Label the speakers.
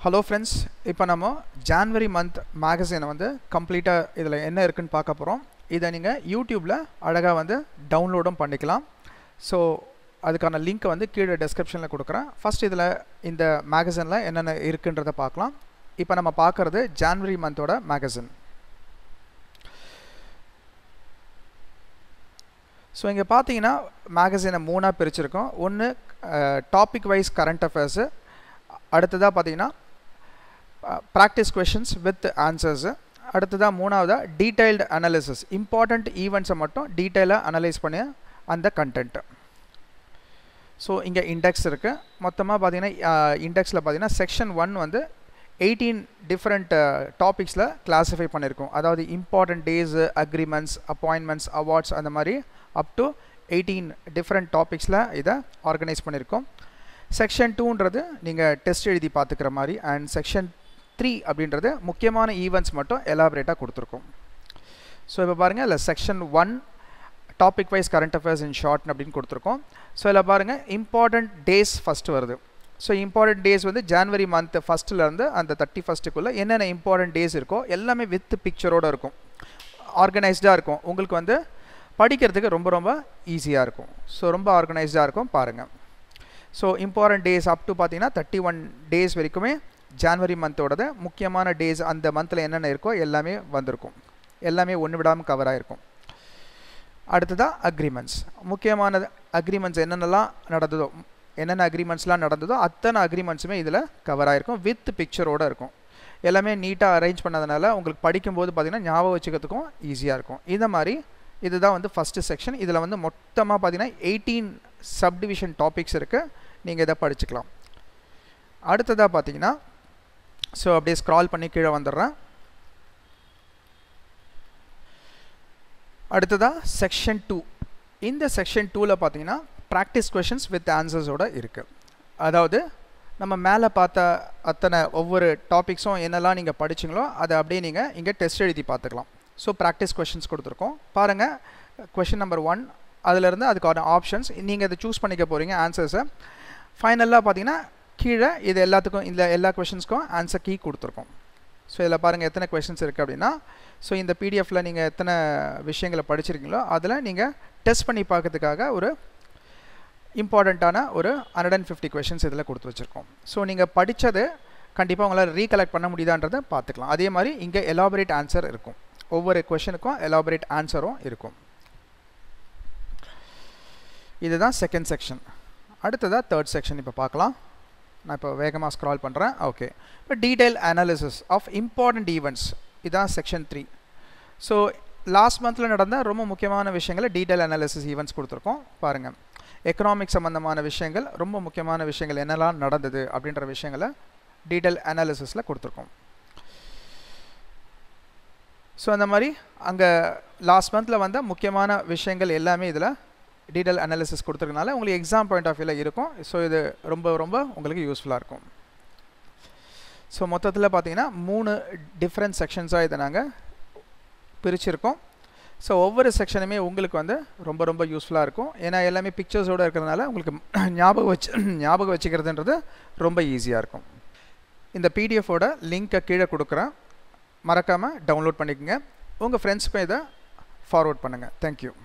Speaker 1: hello friends இப்போ நம்ம January month மேகசினை வந்து கம்ப்ளீட்டாக இதில் என்ன இருக்குன்னு பார்க்க போகிறோம் இதை நீங்கள் யூடியூப்பில் அழகாக வந்து டவுன்லோடும் பண்ணிக்கலாம் ஸோ அதுக்கான லிங்க்கை வந்து கீழே டெஸ்கிரிப்ஷனில் கொடுக்குறேன் ஃபஸ்ட் இதில் இந்த மேகசினில் என்னென்ன இருக்குன்றதை பார்க்கலாம் இப்போ நம்ம பார்க்குறது ஜான்வரி மந்தோட மேகசின் ஸோ இங்கே பார்த்தீங்கன்னா மேகசினை மூணாக பிரிச்சிருக்கோம் ஒன்று டாபிக் வைஸ் கரண்ட் அஃபேர்ஸு அடுத்ததாக பார்த்தீங்கன்னா ப்ராக்டிஸ் கொஷின்ஸ் வித் ஆன்சர்ஸு அடுத்ததாக மூணாவதாக டீட்டெயில்டு அனாலிசிஸ் இம்பார்ட்டண்ட் ஈவெண்ட்ஸை மட்டும் டீட்டெயிலாக அனலைஸ் பண்ணி அந்த கண்டென்ட்டு ஸோ இங்கே இண்டெக்ஸ் இருக்குது மொத்தமாக பார்த்தீங்கன்னா இண்டெக்ஸில் பார்த்தீங்கன்னா செக்ஷன் ஒன் வந்து எயிட்டீன் டிஃப்ரெண்ட் டாபிக்ஸில் கிளாஸிஃபை பண்ணியிருக்கோம் அதாவது important days agreements appointments awards அந்த மாதிரி அப் டு எயிட்டீன் டிஃப்ரெண்ட் டாபிக்ஸில் இதை ஆர்கனைஸ் பண்ணியிருக்கோம் செக்ஷன் டூன்றது நீங்கள் டெஸ்ட் எழுதி பார்த்துக்கிற மாதிரி அண்ட் செக்ஷன் த்ரீ அப்படின்றது முக்கியமான ஈவெண்ட்ஸ் மட்டும் எலாபரேட்டாக கொடுத்துருக்கோம் ஸோ இப்போ பாருங்கள் இல்லை section one topic wise current affairs in short அப்படின்னு கொடுத்துருக்கோம் ஸோ இதில் பாருங்கள் இம்பார்ட்டண்ட் டேஸ் ஃபஸ்ட்டு வருது ஸோ இம்பார்ட்டண்ட் டேஸ் வந்து ஜான்வரி மந்த் ஃபஸ்ட்டுலேருந்து அந்த தேர்ட்டி ஃபஸ்ட்டுக்குள்ளே என்னென்ன இம்பார்ட்டண்ட் டேஸ் இருக்கோ எல்லாமே வித் பிக்சரோடு இருக்கும் ஆர்கனைஸ்டாக இருக்கும் உங்களுக்கு வந்து படிக்கிறதுக்கு ரொம்ப ரொம்ப ஈஸியாக இருக்கும் ஸோ ரொம்ப ஆர்கனைஸ்டாக இருக்கும் பாருங்கள் so important days up to பார்த்தீங்கன்னா தேர்ட்டி ஒன் டேஸ் வரைக்குமே ஜான்வரி மந்தோடது முக்கியமான டேஸ் அந்த மந்தில் என்னென்ன இருக்கோ எல்லாமே வந்திருக்கும் எல்லாமே ஒன்று விடாமல் கவர் ஆகிருக்கும் அடுத்ததாக அக்ரிமெண்ட்ஸ் முக்கியமான அக்ரிமெண்ட்ஸ் என்னென்னலாம் நடந்ததோ என்னென்ன அக்ரிமெண்ட்ஸ்லாம் நடந்ததோ அத்தனை அக்ரிமெண்ட்ஸுமே இதில் கவர் ஆகிருக்கும் வித் பிக்சரோடு இருக்கும் எல்லாமே நீட்டாக அரேஞ்ச் பண்ணதுனால உங்களுக்கு படிக்கும்போது பார்த்திங்கன்னா ஞாபகம் வச்சுக்கிறதுக்கும் ஈஸியாக இருக்கும் இந்த மாதிரி இதுதான் வந்து ஃபஸ்ட்டு செக்ஷன் இதில் வந்து மொத்தமாக பார்த்தீங்கன்னா எயிட்டீன் சப்டிவிஷன் டாபிக்ஸ் இருக்குது நீங்கள் இதை படிச்சுக்கலாம் அடுத்ததாக பார்த்தீங்கன்னா ஸோ அப்படியே ஸ்க்ரால் பண்ணி கீழே வந்துடுறேன் அடுத்ததாக செக்ஷன் டூ இந்த செக்ஷன் டூவில் பார்த்தீங்கன்னா ப்ராக்டிஸ் கொஷின்ஸ் வித் ஆன்சர்ஸோடு இருக்குது அதாவது நம்ம மேலே பார்த்த அத்தனை ஒவ்வொரு டாபிக்ஸும் என்னெல்லாம் நீங்கள் படிச்சிங்களோ அதை அப்படியே நீங்கள் இங்கே டெஸ்ட் எழுதி பார்த்துக்கலாம் ஸோ ப்ராக்டிஸ் கொஷின்ஸ் கொடுத்துருக்கோம் பாருங்கள் கொஷின் நம்பர் ஒன் அதிலேருந்து அதுக்கான ஆப்ஷன்ஸ் நீங்கள் இதை சூஸ் பண்ணிக்க போகிறீங்க ஆன்சர்ஸை ஃபைனலாக பார்த்தீங்கன்னா கீழே இது எல்லாத்துக்கும் இந்த எல்லா கொஷின்ஸ்க்கும் ஆன்சர் கீ கொடுத்துருக்கோம் ஸோ இதில் பாருங்கள் எத்தனை கொஷின்ஸ் இருக்குது அப்படின்னா ஸோ இந்த பிடிஎஃப்பில் நீங்கள் எத்தனை விஷயங்களை படிச்சிருக்கீங்களோ அதில் நீங்கள் டெஸ்ட் பண்ணி பார்க்கறதுக்காக ஒரு இம்பார்ட்டண்ட்டான ஒரு ஹண்ட்ரட் அண்ட் ஃபிஃப்டி கொஷின்ஸ் இதில் கொடுத்து வச்சுருக்கோம் ஸோ நீங்கள் படித்தது கண்டிப்பாக உங்களால் ரீகலெக்ட் பண்ண முடியுதான்றதை பார்த்துக்கலாம் அதே மாதிரி இங்கே எலாபரேட் ஆன்சர் இருக்கும் ஒவ்வொரு கொஷனுக்கும் எலாபரேட் ஆன்சரும் இருக்கும் இதுதான் செகண்ட் செக்ஷன் அடுத்ததாக தேர்ட் செக்ஷன் இப்போ பார்க்கலாம் நான் இப்போ வேகமாக ஸ்க்ரால் பண்ணுறேன் ஓகே இப்போ detail analysis of important events இதுதான் செக்ஷன் த்ரீ ஸோ லாஸ்ட் மந்தில் நடந்த ரொம்ப முக்கியமான விஷயங்களை டீட்டெயில் அனாலிசிஸ் ஈவெண்ட்ஸ் கொடுத்துருக்கோம் பாருங்கள் எக்கனாமிக் சம்மந்தமான விஷயங்கள் ரொம்ப முக்கியமான விஷயங்கள் என்னெல்லாம் நடந்தது அப்படின்ற விஷயங்களை டீட்டெயில் அனாலிசிஸில் கொடுத்துருக்கோம் ஸோ அந்த மாதிரி அங்கே லாஸ்ட் மந்தில் வந்த முக்கியமான விஷயங்கள் எல்லாமே இதில் டீட்டெயில் அனாலிசிஸ் கொடுத்துருக்கனால உங்களுக்கு எக்ஸாம் பாயிண்ட் ஆஃப் வியூவில் இருக்கும் ஸோ இது ரொம்ப ரொம்ப உங்களுக்கு யூஸ்ஃபுல்லாக இருக்கும் ஸோ மொத்தத்தில் பார்த்தீங்கன்னா மூணு டிஃப்ரெண்ட் செக்ஷன்ஸாக இதை நாங்கள் பிரிச்சிருக்கோம் ஸோ ஒவ்வொரு செக்ஷனுமே உங்களுக்கு வந்து ரொம்ப ரொம்ப யூஸ்ஃபுல்லாக இருக்கும் ஏன்னா எல்லாமே பிக்சர்ஸோடு இருக்கிறதுனால உங்களுக்கு ஞாபகம் வச்சு ஞாபகம் வச்சுக்கிறதுன்றது ரொம்ப ஈஸியாக இருக்கும் இந்த பிடிஎஃபோட லிங்க்கை கீழே கொடுக்குறேன் மறக்காமல் டவுன்லோட் பண்ணிக்கோங்க உங்கள் ஃப்ரெண்ட்ஸுக்கும் இதை ஃபார்வர்ட் பண்ணுங்கள் தேங்க்யூ